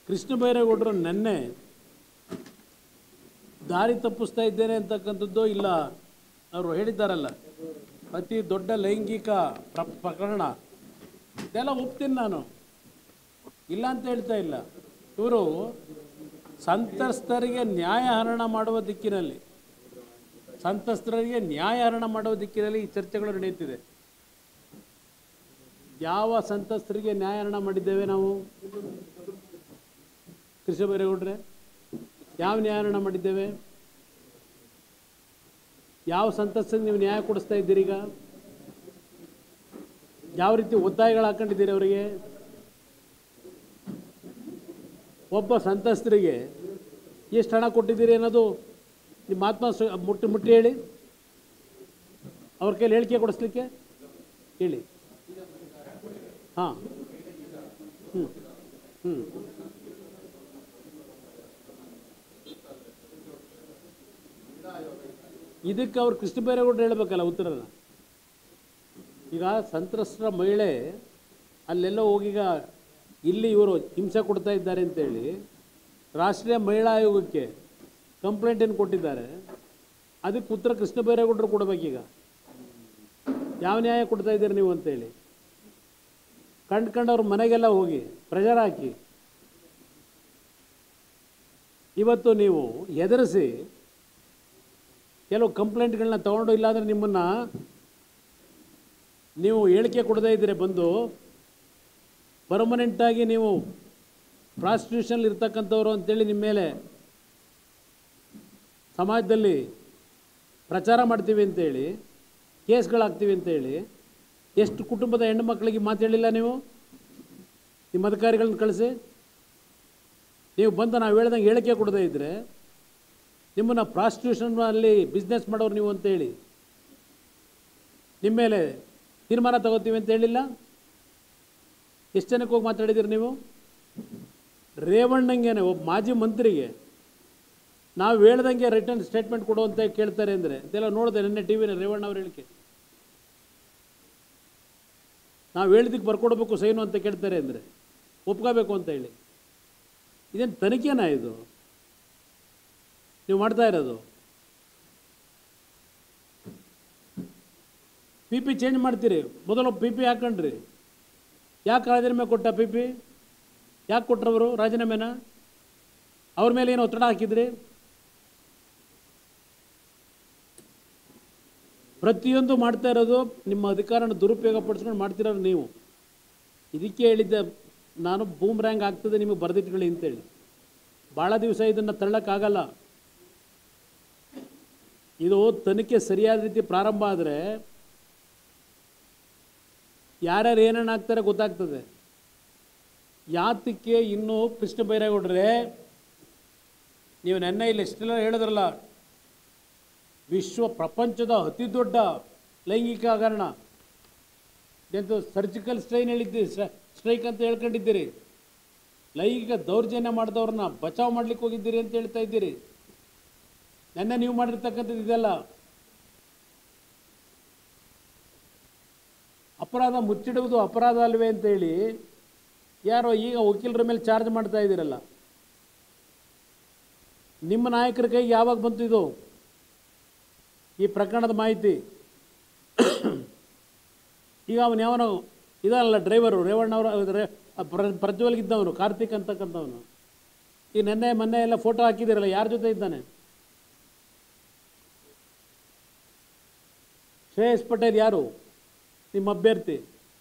ಕೃಷ್ಣ ಬೈರೇಗೌಡರು ನೆನ್ನೆ ದಾರಿ ತಪ್ಪಿಸ್ತಾ ಇದ್ದೇನೆ ಅಂತಕ್ಕಂಥದ್ದು ಇಲ್ಲ ಅವರು ಹೇಳಿದ್ದಾರಲ್ಲ ಅತಿ ದೊಡ್ಡ ಲೈಂಗಿಕ ಪ್ರ ಪ್ರಕರಣ ಇದೆಲ್ಲ ಒಪ್ತೀನಿ ನಾನು ಇಲ್ಲ ಅಂತ ಹೇಳ್ತಾ ಇಲ್ಲ ಇವರು ಸಂತ್ರಸ್ತರಿಗೆ ನ್ಯಾಯಹರಣ ಮಾಡುವ ದಿಕ್ಕಿನಲ್ಲಿ ಸಂತ್ರಸ್ತರಿಗೆ ನ್ಯಾಯಹರಣ ಮಾಡುವ ದಿಕ್ಕಿನಲ್ಲಿ ಈ ಚರ್ಚೆಗಳು ನಡೆಯುತ್ತಿದೆ ಯಾವ ಸಂತ್ರಸ್ತರಿಗೆ ನ್ಯಾಯಹರಣ ಮಾಡಿದ್ದೇವೆ ನಾವು ಕೃಷ್ಣ ಬೈರೇಗೌಡ್ರೆ ಯಾವ ನ್ಯಾಯಹರಣ ಮಾಡಿದ್ದೇವೆ ಯಾವ ಸಂತ್ರಸ್ತರಿಗೆ ನೀವು ನ್ಯಾಯ ಕೊಡಿಸ್ತಾ ಇದ್ದೀರಿ ಈಗ ಯಾವ ರೀತಿ ಒತ್ತಾಯಗಳು ಹಾಕೊಂಡಿದ್ದೀರಿ ಅವರಿಗೆ ಒಬ್ಬ ಸಂತ್ರಸ್ತರಿಗೆ ಎಷ್ಟು ಹಣ ಕೊಟ್ಟಿದ್ದೀರಿ ಅನ್ನೋದು ನಿಮ್ಮ ಆತ್ಮ ಸ್ವ- ಮುಟ್ಟಿ ಮುಟ್ಟಿ ಹೇಳಿ ಅವ್ರ ಕೈಲಿ ಹೇಳಿಕೆ ಕೊಡಿಸ್ಲಿಕ್ಕೆ ಹೇಳಿ ಹಾಂ ಹ್ಞೂ ಹ್ಞೂ ಇದಕ್ಕೆ ಅವ್ರು ಕೃಷ್ಣ ಬೈರೇಗೌಡರು ಹೇಳಬೇಕಲ್ಲ ಉತ್ತರನ ಈಗ ಸಂತ್ರಸ್ತರ ಮಹಿಳೆ ಅಲ್ಲೆಲ್ಲೋ ಹೋಗೀಗ ಇಲ್ಲಿ ಇವರು ಹಿಂಸೆ ಕೊಡ್ತಾ ಇದ್ದಾರೆ ಅಂತೇಳಿ ರಾಷ್ಟ್ರೀಯ ಮಹಿಳಾ ಆಯೋಗಕ್ಕೆ ಕಂಪ್ಲೇಂಟ್ ಏನು ಕೊಟ್ಟಿದ್ದಾರೆ ಅದಕ್ಕೆ ಉತ್ತರ ಕೃಷ್ಣ ಬೈರೇಗೌಡರು ಕೊಡಬೇಕೀಗ ಯಾವ ನ್ಯಾಯ ಕೊಡ್ತಾ ಇದ್ದೀರಿ ನೀವು ಅಂತೇಳಿ ಕಂಡು ಕಂಡವ್ರ ಮನೆಗೆಲ್ಲ ಹೋಗಿ ಪ್ರೆಷರ್ ಹಾಕಿ ಇವತ್ತು ನೀವು ಹೆದರಿಸಿ ಕೆಲವು ಕಂಪ್ಲೇಂಟ್ಗಳನ್ನ ತಗೊಂಡು ಇಲ್ಲಾಂದ್ರೆ ನಿಮ್ಮನ್ನು ನೀವು ಹೇಳಿಕೆ ಕೊಡದೇ ಇದ್ದರೆ ಬಂದು ಪರ್ಮನೆಂಟಾಗಿ ನೀವು ಪ್ರಾಸ್ಟಿಟ್ಯೂಷನ್ ಇರ್ತಕ್ಕಂಥವ್ರು ಅಂತೇಳಿ ನಿಮ್ಮ ಮೇಲೆ ಸಮಾಜದಲ್ಲಿ ಪ್ರಚಾರ ಮಾಡ್ತೀವಿ ಅಂತೇಳಿ ಕೇಸ್ಗಳಾಗ್ತೀವಿ ಅಂತೇಳಿ ಎಷ್ಟು ಕುಟುಂಬದ ಹೆಣ್ಣು ಮಕ್ಕಳಿಗೆ ಮಾತು ಹೇಳಿಲ್ಲ ನೀವು ನಿಮ್ಮ ಅಧಿಕಾರಿಗಳನ್ನ ಕಳಿಸಿ ನೀವು ಬಂದು ನಾವು ಹೇಳ್ದಂಗೆ ಹೇಳಿಕೆ ಕೊಡದೇ ಇದ್ದರೆ ನಿಮ್ಮನ್ನು ಪ್ರಾಸ್ಟಿಟ್ಯೂಷನ್ನಲ್ಲಿ ಬಿಸ್ನೆಸ್ ಮಾಡೋರು ನೀವು ಅಂತೇಳಿ ನಿಮ್ಮ ಮೇಲೆ ತೀರ್ಮಾನ ತಗೋತೀವಿ ಅಂತ ಹೇಳಿಲ್ಲ ಎಷ್ಟು ಜನಕ್ಕೆ ಹೋಗಿ ಮಾತಾಡಿದ್ದೀರಿ ನೀವು ರೇವಣ್ಣಂಗೆನೆ ಒಬ್ಬ ಮಾಜಿ ಮಂತ್ರಿಗೆ ನಾವು ಹೇಳ್ದಂಗೆ ರಿಟರ್ನ್ ಸ್ಟೇಟ್ಮೆಂಟ್ ಕೊಡು ಅಂತ ಕೇಳ್ತಾರೆ ಅಂದರೆ ಇದೆಲ್ಲ ನೋಡಿದೆ ನಿನ್ನೆ ಟಿ ವಿನ ರೇವಣ್ಣ ಅವ್ರ ಹೇಳಿಕೆ ನಾವು ಹೇಳಿದ್ದಕ್ಕೆ ಬರ್ಕೊಡ್ಬೇಕು ಸೈನು ಅಂತ ಕೇಳ್ತಾರೆ ಅಂದರೆ ಒಪ್ಕೋಬೇಕು ಅಂತ ಹೇಳಿ ಇದೇನು ತನಿಖೆನಾ ಇದು ನೀವು ಮಾಡ್ತಾ ಇರೋದು ಪಿ ಪಿ ಚೇಂಜ್ ಮಾಡ್ತೀರಿ ಮೊದಲು ಪಿ ಪಿ ಹಾಕೊಂಡ್ರಿ ಯಾಕೆ ರಾಜೀನಾಮೆ ಕೊಟ್ಟ ಪಿ ಪಿ ಯಾಕೆ ಕೊಟ್ರವರು ರಾಜೀನಾಮೆನ ಅವ್ರ ಮೇಲೆ ಏನು ಒತ್ತಡ ಹಾಕಿದ್ರಿ ಪ್ರತಿಯೊಂದು ಮಾಡ್ತಾ ಇರೋದು ನಿಮ್ಮ ಅಧಿಕಾರನ ದುರುಪಯೋಗ ಪಡಿಸ್ಕೊಂಡು ಮಾಡ್ತಿರೋರು ನೀವು ಇದಕ್ಕೆ ಹೇಳಿದ್ದೆ ನಾನು ಬೂಮ್ ರ್ಯಾಂಕ್ ಆಗ್ತದೆ ನಿಮಗೆ ಬರೆದಿಟ್ಕೊಳ್ಳಿ ಅಂತೇಳಿ ಭಾಳ ದಿವಸ ಇದನ್ನು ತಳ್ಳಕ್ಕಾಗಲ್ಲ ಇದು ತನಿಖೆ ಸರಿಯಾದ ರೀತಿ ಪ್ರಾರಂಭ ಆದರೆ ಯಾರ್ಯಾರು ಏನೇನು ಆಗ್ತಾರೆ ಗೊತ್ತಾಗ್ತದೆ ಯಾತಕ್ಕೆ ಇನ್ನೂ ಕೃಷ್ಣ ಬೈರೇಗೌಡ್ರೆ ನೀವು ನೆನ್ನೆ ಇಲ್ಲಿ ಎಷ್ಟೆಲ್ಲ ಹೇಳಿದ್ರಲ್ಲ ವಿಶ್ವ ಪ್ರಪಂಚದ ಅತಿ ದೊಡ್ಡ ಲೈಂಗಿಕ ಹಗರಣ ಎಂತ ಸರ್ಜಿಕಲ್ ಸ್ಟ್ರೈನ್ ಹೇಳಿದ್ದೀರಿ ಸ್ಟ್ರೈಕ್ ಅಂತ ಹೇಳ್ಕೊಂಡಿದ್ದೀರಿ ಲೈಂಗಿಕ ದೌರ್ಜನ್ಯ ಮಾಡಿದವ್ರನ್ನ ಬಚಾವ್ ಮಾಡ್ಲಿಕ್ಕೆ ಹೋಗಿದ್ದೀರಿ ಅಂತ ಹೇಳ್ತಾ ಇದ್ದೀರಿ ನೆನ್ನೆ ನೀವು ಮಾಡಿರ್ತಕ್ಕಂಥದ್ದು ಇದೆಲ್ಲ ಅಪರಾಧ ಮುಚ್ಚಿಡುವುದು ಅಪರಾಧ ಅಲ್ವೇ ಅಂತೇಳಿ ಯಾರೋ ಈಗ ವಕೀಲರ ಮೇಲೆ ಚಾರ್ಜ್ ಮಾಡ್ತಾ ಇದ್ದೀರಲ್ಲ ನಿಮ್ಮ ನಾಯಕರ ಕೈಗೆ ಯಾವಾಗ ಬಂತು ಇದು ಈ ಪ್ರಕರಣದ ಮಾಹಿತಿ ಈಗ ಅವನು ಯಾವನೋ ಇದಲ್ಲ ಡ್ರೈವರು ರೇವಣ್ಣವರು ಪ್ರಜ್ವಲ್ಗಿದ್ದವನು ಕಾರ್ತಿಕ್ ಅಂತಕ್ಕಂಥವನು ಈ ನೆನ್ನೆ ಮೊನ್ನೆ ಎಲ್ಲ ಫೋಟೋ ಹಾಕಿದ್ದೀರಲ್ಲ ಯಾರ ಜೊತೆ ಇದ್ದಾನೆ ಶ್ರೇಯಸ್ ಪಟೇಲ್ ಯಾರು ನಿಮ್ಮ ಅಭ್ಯರ್ಥಿ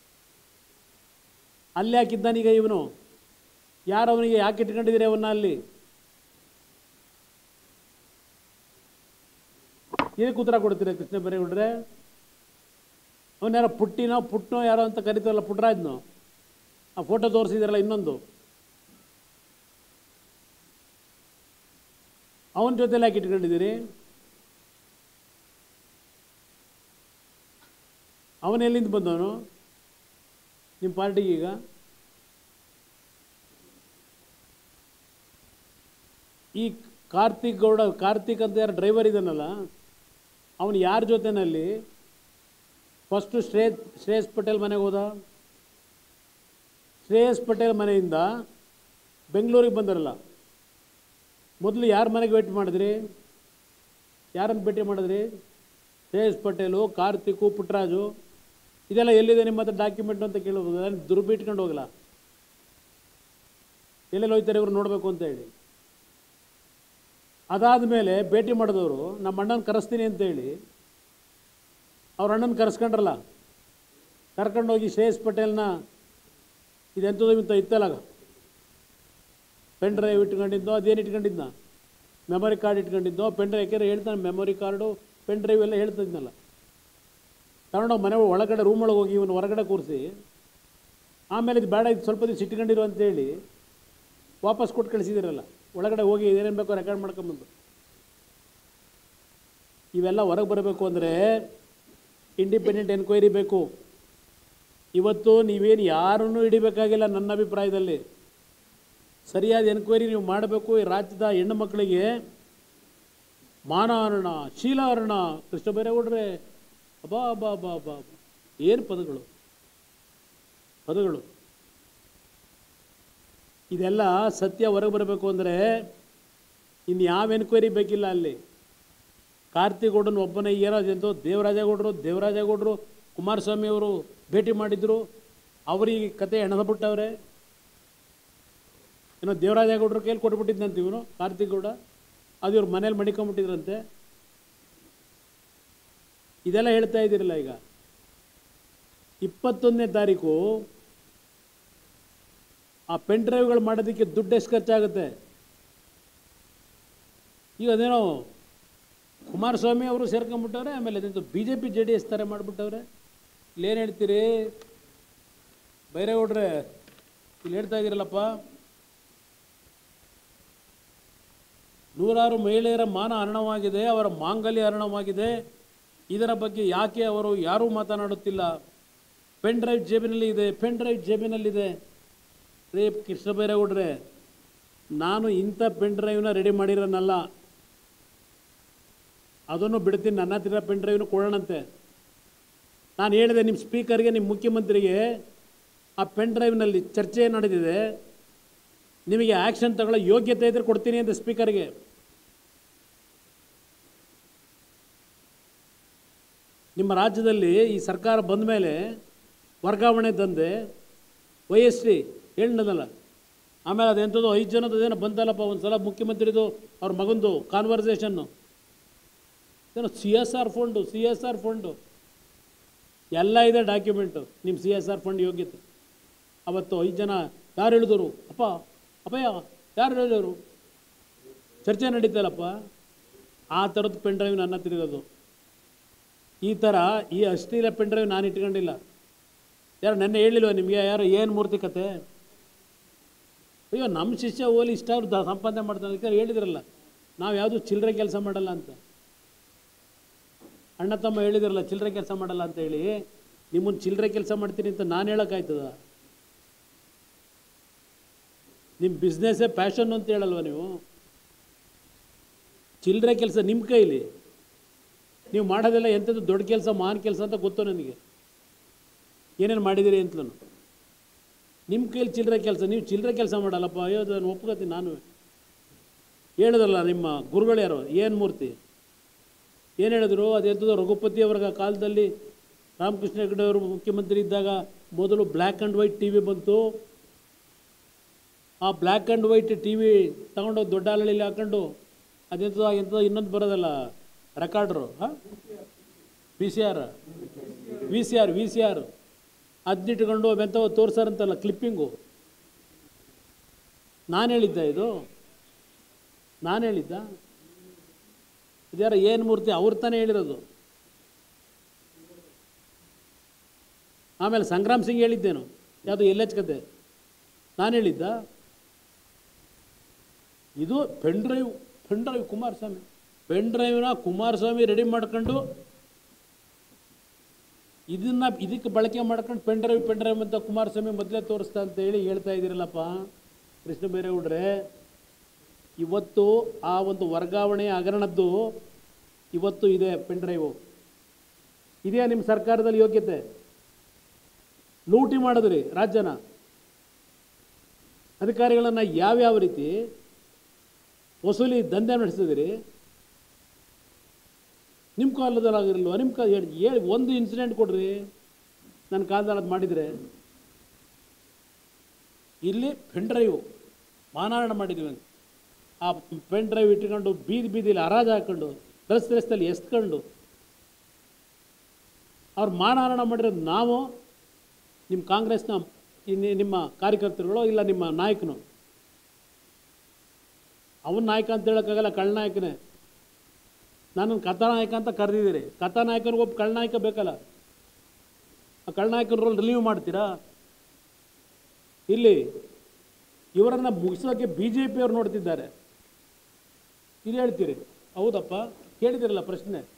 ಅಲ್ಲಿ ಹಾಕಿದ್ದಾನೀಗ ಇವನು ಯಾರು ಅವನಿಗೆ ಯಾಕೆ ಇಟ್ಕೊಂಡಿದ್ದೀರಿ ಅವನ್ನ ಅಲ್ಲಿ ಇದಕ್ಕೆ ಉತ್ತರ ಕೊಡ್ತೀರಾ ಕೃಷ್ಣ ಬೈರೇಗೌಡ್ರೆ ಅವನ ಯಾರೋ ಪುಟ್ಟಿನೋ ಪುಟ್ನೋ ಯಾರೋ ಅಂತ ಕರಿತಾರಲ್ಲ ಪುಟ್ಟರಾಜ್ನೋ ಆ ಫೋಟೋ ತೋರಿಸಿದಾರಲ್ಲ ಇನ್ನೊಂದು ಅವನ ಜೊತೆಲಿ ಯಾಕೆ ಇಟ್ಕೊಂಡಿದ್ದೀರಿ ಅವನು ಎಲ್ಲಿಂದ ಬಂದವನು ನಿಮ್ಮ ಪಾರ್ಟಿಗೆ ಈಗ ಈ ಕಾರ್ತಿಕ್ ಗೌಡ ಕಾರ್ತಿಕ್ ಅಂತ ಯಾರು ಡ್ರೈವರ್ ಇದ್ದಾನಲ್ಲ ಅವನು ಯಾರ ಜೊತೆನಲ್ಲಿ ಫಸ್ಟು ಶ್ರೇಯಸ್ ಶ್ರೇಯಸ್ ಪಟೇಲ್ ಮನೆಗೆ ಹೋದ ಶ್ರೇಯಸ್ ಪಟೇಲ್ ಮನೆಯಿಂದ ಬೆಂಗಳೂರಿಗೆ ಬಂದರಲ್ಲ ಮೊದಲು ಯಾರ ಮನೆಗೆ ವೇಟ್ ಮಾಡಿದ್ರಿ ಯಾರನ್ನು ಭೇಟಿ ಮಾಡಿದ್ರಿ ಶ್ರೇಯಸ್ ಪಟೇಲು ಕಾರ್ತಿಕು ಪುಟ್ಟರಾಜು ಇದೆಲ್ಲ ಎಲ್ಲಿದೆ ನಿಮ್ಮ ಹತ್ರ ಡಾಕ್ಯುಮೆಂಟ್ ಅಂತ ಕೇಳಬಹುದು ಅದನ್ನು ದುರ್ಬಿಟ್ಕೊಂಡು ಹೋಗಲ್ಲ ಎಲ್ಲೆಲ್ಲಿ ಹೋಗ್ತಾರೆ ಇವ್ರು ನೋಡಬೇಕು ಅಂತ ಹೇಳಿ ಅದಾದ ಮೇಲೆ ಭೇಟಿ ಮಾಡಿದವರು ನಮ್ಮ ಅಣ್ಣನ ಕರೆಸ್ತೀನಿ ಅಂತ ಹೇಳಿ ಅವ್ರ ಅಣ್ಣನ ಕರೆಸ್ಕೊಂಡ್ರಲ್ಲ ಕರ್ಕೊಂಡೋಗಿ ಶ್ರೇಯಸ್ ಪಟೇಲ್ನ ಇದೆಂಥದ್ದು ಇಂಥ ಇತ್ತಲ್ಲ ಪೆನ್ ಡ್ರೈವ್ ಇಟ್ಕೊಂಡಿದ್ದೋ ಅದೇನು ಇಟ್ಕೊಂಡಿದ್ನ ಮೆಮೊರಿ ಕಾರ್ಡ್ ಇಟ್ಕೊಂಡಿದ್ದೋ ಪೆನ್ ಡ್ರೈವ್ ಯಾಕೆಂದ್ರೆ ಹೇಳ್ತಾನೆ ಮೆಮೊರಿ ಕಾರ್ಡು ಪೆನ್ ಡ್ರೈವ್ ಎಲ್ಲ ಹೇಳ್ತಿದ್ನಲ್ಲ ತಗೊಂಡೋಗಿ ಮನೆ ಒಳಗಡೆ ರೂಮ್ ಒಳಗೆ ಹೋಗಿ ಇವನು ಹೊರಗಡೆ ಕೂರಿಸಿ ಆಮೇಲೆ ಇದು ಬೇಡ ಇದು ಸ್ವಲ್ಪ ದಿವಸ ಇಟ್ಕೊಂಡಿರು ಅಂತೇಳಿ ವಾಪಸ್ ಕೊಟ್ಟು ಕಳಿಸಿದಿರಲ್ಲ ಒಳಗಡೆ ಹೋಗಿ ಏನೇನು ಬೇಕೋ ರೆಕಾರ್ಡ್ ಮಾಡ್ಕೊಂಬಂದು ಇವೆಲ್ಲ ಹೊರಗೆ ಬರಬೇಕು ಅಂದರೆ ಇಂಡಿಪೆಂಡೆಂಟ್ ಎನ್ಕ್ವೈರಿ ಬೇಕು ಇವತ್ತು ನೀವೇನು ಯಾರನ್ನೂ ಹಿಡಿಬೇಕಾಗಿಲ್ಲ ನನ್ನ ಅಭಿಪ್ರಾಯದಲ್ಲಿ ಸರಿಯಾದ ಎನ್ಕ್ವೈರಿ ನೀವು ಮಾಡಬೇಕು ಈ ರಾಜ್ಯದ ಹೆಣ್ಣು ಮಕ್ಕಳಿಗೆ ಮಾನಹರಣ ಶೀಲಹರಣ ಕೃಷ್ಣ ಬೈರೇಗೌಡ್ರೆ ಅಬಾ ಅಬಾ ಅಬಾ ಅಬಾ ಏನು ಪದಗಳು ಪದಗಳು ಇದೆಲ್ಲ ಸತ್ಯ ಹೊರಗೆ ಬರಬೇಕು ಅಂದರೆ ಇನ್ನು ಯಾವ ಎನ್ಕ್ವೈರಿ ಬೇಕಿಲ್ಲ ಅಲ್ಲಿ ಕಾರ್ತಿಗೌಡನ ಒಬ್ಬನೇ ಏನೋ ಅದೆಂತೋ ದೇವರಾಜೇಗೌಡರು ದೇವರಾಜೇಗೌಡರು ಕುಮಾರಸ್ವಾಮಿ ಅವರು ಭೇಟಿ ಮಾಡಿದ್ರು ಅವರಿಗೆ ಕತೆ ಹೆಣದಬಿಟ್ಟವ್ರೆ ಏನೋ ದೇವರಾಜೇಗೌಡರ ಕೈಯಲ್ಲಿ ಕೊಟ್ಬಿಟ್ಟಿದ್ದಂತೆ ಇವನು ಕಾರ್ತಿಕ್ ಗೌಡ ಅದು ಇವ್ರ ಮನೇಲಿ ಮಡಿಕೊಂಬಿಟ್ಟಿದ್ರಂತೆ ಇದೆಲ್ಲ ಹೇಳ್ತಾ ಇದ್ದೀರಲ್ಲ ಈಗ ಇಪ್ಪತ್ತೊಂದನೇ ತಾರೀಕು ಆ ಪೆನ್ ಡ್ರೈವ್ಗಳು ಮಾಡೋದಕ್ಕೆ ದುಡ್ಡು ಎಷ್ಟು ಖರ್ಚಾಗುತ್ತೆ ಈಗ ಅದೇನೋ ಕುಮಾರಸ್ವಾಮಿ ಅವರು ಸೇರ್ಕೊಂಡ್ಬಿಟ್ಟವ್ರೆ ಆಮೇಲೆ ಅದಂತೂ B J P J D S ಥರ ಮಾಡಿಬಿಟ್ಟವ್ರೆ ಇಲ್ಲೇನು ಹೇಳ್ತೀರಿ ಬೈರೇಗೌಡ್ರೆ ಇಲ್ಲಿ ಹೇಳ್ತಾ ಇದ್ದೀರಲ್ಲಪ್ಪ ನೂರಾರು ಮಹಿಳೆಯರ ಮಾನ ಹರಣವಾಗಿದೆ ಅವರ ಮಾಂಗಲ್ಯ ಹರಣವಾಗಿದೆ ಇದರ ಬಗ್ಗೆ ಯಾಕೆ ಅವರು ಯಾರೂ ಮಾತನಾಡುತ್ತಿಲ್ಲ ಪೆನ್ ಡ್ರೈವ್ ಜೇಬಿನಲ್ಲಿ ಇದೆ ಪೆನ್ ಡ್ರೈವ್ ಜೇಬಿನಲ್ಲಿದೆ ರೇ ಕೃಷ್ಣ ಬೈರೇಗೌಡ್ರೆ ನಾನು ಇಂಥ ಪೆನ್ ಡ್ರೈವ್ನ ರೆಡಿ ಮಾಡಿರೋನಲ್ಲ ಅದನ್ನು ಬಿಡ್ತೀನಿ ನನ್ನ ಹತ್ತಿರ ಪೆನ್ ಡ್ರೈವ್ನು ಕೊಡೋಣಂತೆ ನಾನು ಹೇಳಿದೆ ನಿಮ್ಮ ಸ್ಪೀಕರ್ಗೆ ನಿಮ್ಮ ಮುಖ್ಯಮಂತ್ರಿಗೆ ಆ ಪೆನ್ ಡ್ರೈವ್ನಲ್ಲಿ ಚರ್ಚೆ ನಡೆದಿದೆ ನಿಮಗೆ ಆ್ಯಕ್ಷನ್ ತಗೊಳ್ಳೋ ಯೋಗ್ಯತೆ ಇದ್ರೆ ಕೊಡ್ತೀನಿ ಅಂತ ಸ್ಪೀಕರ್ಗೆ ನಿಮ್ಮ ರಾಜ್ಯದಲ್ಲಿ ಈ ಸರ್ಕಾರ ಬಂದ ಮೇಲೆ ವರ್ಗಾವಣೆ ದಂಧೆ ವೈ ಎಸ್ ಟಿ ಹೇಳಿನದಲ್ಲ ಆಮೇಲೆ ಅದೆಂಥದ್ದು ಐದು ಜನದ್ದು ಏನೋ ಬಂತಲ್ಲಪ್ಪ ಒಂದು ಸಲ ಮುಖ್ಯಮಂತ್ರಿದು ಅವ್ರ ಮಗಂದು ಕಾನ್ವರ್ಸೇಷನ್ನು ಏನೋ C S R fund C S R fund ಎಲ್ಲ ಇದೆ ಡಾಕ್ಯುಮೆಂಟು ನಿಮ್ಮ ಸಿ ಎಸ್ ಆರ್ ಫಂಡ್ ಯೋಗ್ಯತೆ ಅವತ್ತು ಐದು ಜನ ಯಾರು ಹೇಳಿದರು ಅಪ್ಪ ಅಪ್ಪಯ್ಯ ಯಾರು ಹೇಳಿದರು ಚರ್ಚೆ ನಡೀತಲ್ಲಪ್ಪ ಆ ಥರದ್ದು ಪೆನ್ ಡ್ರೈವ್ ನನ್ನ ಹತ್ರ ಇರೋದು ಈ ಥರ ಈ ಅಶ್ಲೀಲ ಪೆನ್ ಡ್ರೈವ್ ನಾನು ಇಟ್ಕೊಂಡಿಲ್ಲ ಯಾರು ನೆನ್ನೆ ಹೇಳಿಲ್ವ ನಿಮಗೆ ಯಾರು ಏನು ಮೂರ್ತಿ ಕತೆ ಅಯ್ಯೋ ನಮ್ಮ ಶಿಷ್ಯ ಓಲಿ ಇಷ್ಟ ಅವ್ರು ದ ಸಂಪಾದನೆ ಮಾಡ್ತಾನೆ ಅದಕ್ಕೆ ಹೇಳಿದ್ರಲ್ಲ ನಾವು ಯಾವುದು ಚಿಲ್ಲರೆ ಕೆಲಸ ಮಾಡಲ್ಲ ಅಂತ ಅಣ್ಣ ತಮ್ಮ ಹೇಳಿದ್ರಲ್ಲ ಚಿಲ್ಲರೆ ಕೆಲಸ ಮಾಡಲ್ಲ ಅಂತ ಹೇಳಿ ನಿಮ್ಮನ್ನು ಚಿಲ್ಲರೆ ಕೆಲಸ ಮಾಡ್ತೀನಿ ಅಂತ ನಾನು ಹೇಳೋಕ್ಕಾಯ್ತದ ನಿಮ್ಮ ಬಿಸ್ನೆಸ್ಸೇ ಪ್ಯಾಷನ್ ಅಂತ ಹೇಳಲ್ವ ನೀವು ಚಿಲ್ಲರೆ ಕೆಲಸ ನಿಮ್ಮ ಕೈಲಿ ನೀವು ಮಾಡೋದೆಲ್ಲ ಎಂಥದ್ದು ದೊಡ್ಡ ಕೆಲಸ ಮಹಾನ್ ಕೆಲಸ ಅಂತ ಗೊತ್ತು ನನಗೆ ಏನೇನು ಮಾಡಿದ್ದೀರಿ ಅಂತಲೂ ನಿಮ್ಮ ಕೈಲಿ ಚಿಲ್ಲರೆ ಕೆಲಸ ನೀವು ಚಿಲ್ಲರೆ ಕೆಲಸ ಮಾಡಲ್ಲಪ್ಪ ಅಯ್ಯೋ ನಾನು ಒಪ್ಕೋತೀನಿ ನಾನು ಹೇಳಿದ್ರಲ್ಲ ನಿಮ್ಮ ಗುರುಗಳು ಯಾರು ಏನು ಮೂರ್ತಿ ಏನು ಹೇಳಿದ್ರು ಅದೆಂಥದ್ದು ರಘುಪತಿ ಅವರ ಕಾಲದಲ್ಲಿ ರಾಮಕೃಷ್ಣ ಹೆಗಡೆ ಅವರು ಮುಖ್ಯಮಂತ್ರಿ ಇದ್ದಾಗ ಮೊದಲು black and white T V ಬಂತು ಆ black and white T V ತಗೊಂಡೋಗಿ ದೊಡ್ಡ ಅಲಳಿಲಿ ಹಾಕೊಂಡು ಅದೆಂಥದ್ದು ಎಂಥದ್ದು ಇನ್ನೊಂದು ಬರೋದಲ್ಲ ರೆಕಾರ್ಡ್ರು ಹಾಂ V C R V C R V C R ಅದನ್ನಿಟ್ಕೊಂಡು ಅವೆಂಥವು ತೋರ್ಸಾರಂತಲ್ಲ ಕ್ಲಿಪ್ಪಿಂಗು ನಾನು ಹೇಳಿದ್ದ ಇದು ನಾನು ಹೇಳಿದ್ದ ಇದ್ಯಾರ ಏನು ಮೂರ್ತಿ ಅವ್ರು ತಾನೇ ಹೇಳಿರೋದು ಆಮೇಲೆ ಸಂಗ್ರಾಮ್ ಸಿಂಗ್ ಹೇಳಿದ್ದೇನು ಯಾವುದು ಎಲ್ ಎಚ್ ಕತೆ ನಾನು ಹೇಳಿದ್ದ ಇದು pen drive pen drive Kumaraswamy pen ಡ್ರೈವ್ನ ಕುಮಾರಸ್ವಾಮಿ ರೆಡಿ ಮಾಡ್ಕೊಂಡು ಇದನ್ನ ಇದಕ್ಕೆ ಬಳಕೆ ಮಾಡ್ಕೊಂಡು ಪೆನ್ ಡ್ರೈವ್ ಪೆನ್ ಡ್ರೈವ್ ಅಂತ ಕುಮಾರಸ್ವಾಮಿ ಮೊದಲೇ ತೋರಿಸ್ತಾ ಅಂತ ಹೇಳಿ ಹೇಳ್ತಾ ಇದ್ದೀರಲ್ಲಪ್ಪ ಕೃಷ್ಣ ಬೈರೇಗೌಡ್ರೆ ಇವತ್ತು ಆ ಒಂದು ವರ್ಗಾವಣೆ ಹಗರಣದ್ದು ಇವತ್ತು ಇದೆ ಪೆನ್ ಡ್ರೈವು ಇದೆಯಾ ನಿಮ್ಮ ಸರ್ಕಾರದಲ್ಲಿ ಯೋಗ್ಯತೆ ಲೂಟಿ ಮಾಡಿದ್ರಿ ರಾಜ್ಯನ ಅಧಿಕಾರಿಗಳನ್ನು ಯಾವ್ಯಾವ ರೀತಿ ವಸೂಲಿ ದಂಧೆ ನಡೆಸಿದಿರಿ ನಿಮ್ಮ ಕಾಲದಲ್ಲಾಗಿರಲ್ವ ನಿಮ್ಮ ಕಾಲ ಹೇಳಿ ಹೇಳಿ ಒಂದು ಇನ್ಸಿಡೆಂಟ್ ಕೊಡ್ರಿ ನನ್ನ ಕಾಲದಲ್ಲಿ ಅದು ಮಾಡಿದರೆ ಇಲ್ಲಿ ಪೆನ್ ಡ್ರೈವ್ ಮಾನಹಾರಣ ಮಾಡಿದ್ದೀವಿ ಅಂತ ಆ ಪೆನ್ ಡ್ರೈವ್ ಇಟ್ಕೊಂಡು ಬೀದಿ ಬೀದಿಲಿ ಹರಾಜು ಹಾಕೊಂಡು ರಸ್ತೆ ರಸ್ತೆಯಲ್ಲಿ ಎಸ್ಕೊಂಡು ಅವ್ರು ಮಾನಹಾರಣ ಮಾಡಿರೋದು ನಾವು ನಿಮ್ಮ ಕಾಂಗ್ರೆಸ್ನ ಇನ್ನು ನಿಮ್ಮ ಕಾರ್ಯಕರ್ತರುಗಳು ಇಲ್ಲ ನಿಮ್ಮ ನಾಯಕನು ಅವನ ನಾಯಕ ಅಂತ ಹೇಳೋಕ್ಕಾಗಲ್ಲ ಕಳ್ಳನಾಯಕನೇ ನಾನು ಕಥಾನಾಯಕ ಅಂತ ಕರೆದಿದ್ದೀರಿ ಕಥಾನಾಯಕನಿಗೆ ಒಬ್ಬ ಕಳ್ಳನಾಯಕ ಬೇಕಲ್ಲ ಆ ಕಳ್ಳನಾಯಕನ ರೋಲ್ ರಿಲೀವ್ ಮಾಡ್ತೀರಾ ಇಲ್ಲಿ ಇವರನ್ನು ಮುಗಿಸೋಕ್ಕೆ ಬಿ ಜೆ ಪಿಯವ್ರು ನೋಡ್ತಿದ್ದಾರೆ ಇಲ್ಲಿ ಹೇಳ್ತೀರಿ ಹೌದಪ್ಪ ಕೇಳಿದಿರಲ್ಲ ಪ್ರಶ್ನೆ